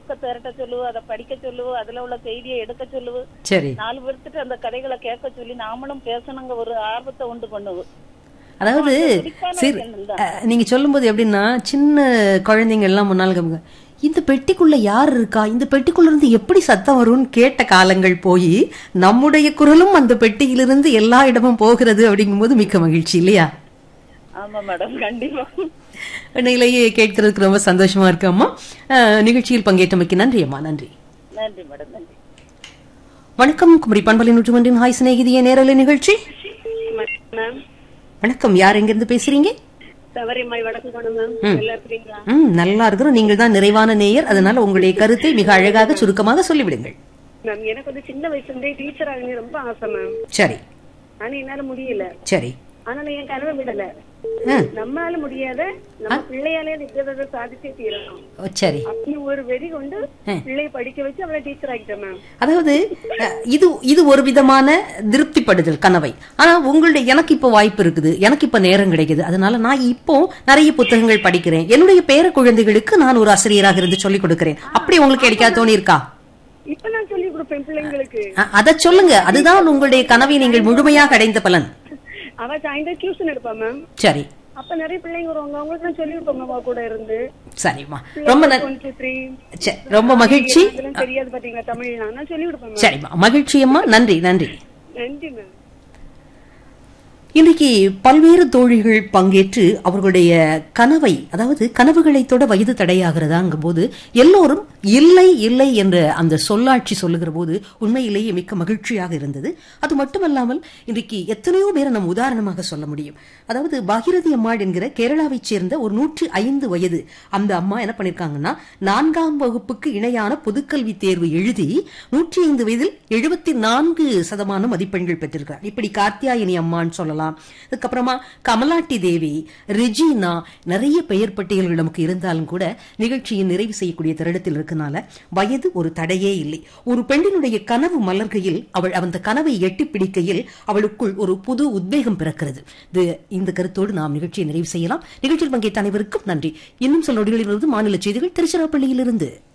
புக்கை திரட்ட சொல்லுவு அதை படிக்க சொல்லுவு அதுல உள்ள செய்தியை எடுக்க சொல்லுவு சரி நாலு பேர்த்துட்டு அந்த கதைகளை கேட்க சொல்லி நாமளும் பேசணுங்க ஒரு ஆர்வத்தை உண்டு பண்ணுவு அதாவது பிடிக்காத சரி விஷயம் தான். அஹ், நீங்க சொல்லும்போது எப்படின்னா சின்ன குழந்தைங்க எல்லாம் முன்னால் கம்முங்க இந்த பெட்டிக்குள்ள யார் இருக்கா இந்த பெட்டிக்குள்ள இருந்து எப்படி சத்தம் வரும்னு கேட்ட காலங்கள் போய் நம்முடைய குரலும் அந்த பெட்டியிலிருந்து எல்லா இடமும் போகிறது அப்படிங்கும்போது மிக்க மகிழ்ச்சி இல்லையா ஆமா மேடம் கண்டிப்பா நிலையே கேட்கறதுக்கு ரொம்ப சந்தோஷமா இருக்கு அம்மா அஹ், நிகழ்ச்சியில் பங்கேற்றமைக்கு நன்றி அம்மா நன்றி நன்றி மேடம் நன்றி வணக்கம் குமரி பண்பலை நூற்று ஒன்றின் ஹாய் சிநேகிதிய நேரலை நிகழ்ச்சி மேம் வணக்கம் யார் எங்கிருந்து பேசுறீங்க சவரிமாய் வடக்கு கொண்டு மேம் நல்லா இருக்கிறீங்களா ம் நல்லா இருக்கிறோம் நீங்கள் தான் நிறைவான நேயர் அதனால உங்களுடைய கருத்தை மிக அழகாக சுருக்கமாக சொல்லிவிடுங்கள் மேம் எனக்கு வந்து சின்ன வயசுல இருந்தே டீச்சர் ஆகணும் ரொம்ப ஆசை மேம் சரி ஆனா என்னால முடியல சரி ஆனா என் கனவை விடல ஆ, நம்மளால முடியாத நம்ம பிள்ளையாலே நிக்கிறத சாதிச்சே தீரணும் ஓ, சரி அப்படி ஒரு வெறி கொண்டு பிள்ளைய படிக்க வச்சு அவளை டீச்சர் ஆகிட்டேன் மேம் அதாவது அஹ், இது இது ஒரு விதமான திருப்திப்படுதல் கனவை ஆனா உங்களுடைய எனக்கு இப்போ வாய்ப்பு இருக்குது எனக்கு இப்ப நேரம் கிடைக்குது அதனால நான் இப்போ நிறைய புத்தகங்கள் படிக்கிறேன் என்னுடைய பேர குழந்தைகளுக்கு நான் ஒரு ஆசிரியராக இருந்து சொல்லிக் கொடுக்கிறேன் அப்படி உங்களுக்கு கிடைக்காத தோணி இருக்கா இப்ப நான் சொல்லி கொடுப்பேன் பிள்ளைங்களுக்கு அ- அதை சொல்லுங்க அதுதான் உங்களுடைய கனவை நீங்கள் முழுமையாக அடைந்த பலன் அவ சாயந்தரம் டியூஷன் எடுப்பா மேம் சரி அப்ப நிறைய பிள்ளைங்க வருவாங்க அவங்களுக்கு நான் சொல்லி கொடுப்பேன் அவ கூட இருந்து சரிம்மா ரொம்ப ந- ஒன் டூ த்ரீ சரி, ரொம்ப மகிழ்ச்சி அதெல்லாம் தெரியாது பாத்தீங்களா தமிழ்லாம் நான் சொல்லி கொடுப்பேன் மேம் சரிம்மா மகிழ்ச்சி அம்மா நன்றி நன்றி நன்றி மேம் இன்றைக்கு பல்வேறு தோழிகள் பங்கேற்று அவர்களுடைய கனவை அதாவது கனவுகளை தொட வயது தடையாகிறதாங்கும் போது எல்லோரும் இல்லை இல்லை என்ற அந்த சொல்லாட்சி சொல்லுகிற போது உண்மையிலேயே மிக்க மகிழ்ச்சியாக இருந்தது அது மட்டுமல்லாமல் இன்றைக்கு எத்தனையோ பேரை நம்ம உதாரணமாக சொல்ல முடியும் அதாவது பாகிரதி அம்மாள் என்கிற கேரளாவைச் சேர்ந்த ஒரு நூற்றி ஐந்து வயது அந்த அம்மா என்ன பண்ணிருக்காங்கன்னா நான்காம் வகுப்புக்கு இணையான பொதுக்கல்வி தேர்வு எழுதி நூற்றி ஐந்து வயதில் எழுபத்தி நான்கு சதமான மதிப்பெண்கள் பெற்றிருக்கிறார் இப்படி கார்த்தியாயினி அம்மான்னு சொல்லலாம் அதுக்கப்புறமா கமலாட்டி தேவி ரெஜினா நிறைய பெயர் பட்டியல்கள் நமக்கு இருந்தாலும் கூட நிகழ்ச்சியை நிறைவு செய்யக்கூடிய தருணத்தில் இருக்கனால வயது ஒரு தடையே இல்லை ஒரு பெண்ணினுடைய கனவு மலர்கையில் அவள் அந்த கனவை எட்டி பிடிக்கையில் அவளுக்குள் ஒரு புது உத்வேகம் பிறக்கிறது இது இந்த கருத்தோடு நாம் நிகழ்ச்சியை நிறைவு செய்யலாம் நிகழ்ச்சியில் பங்கேற்ற அனைவருக்கும் நன்றி இன்னும் சில நொடிகளிலிருந்து மாநில செய்திகள் திருச்சிராப்பள்ளியிலிருந்து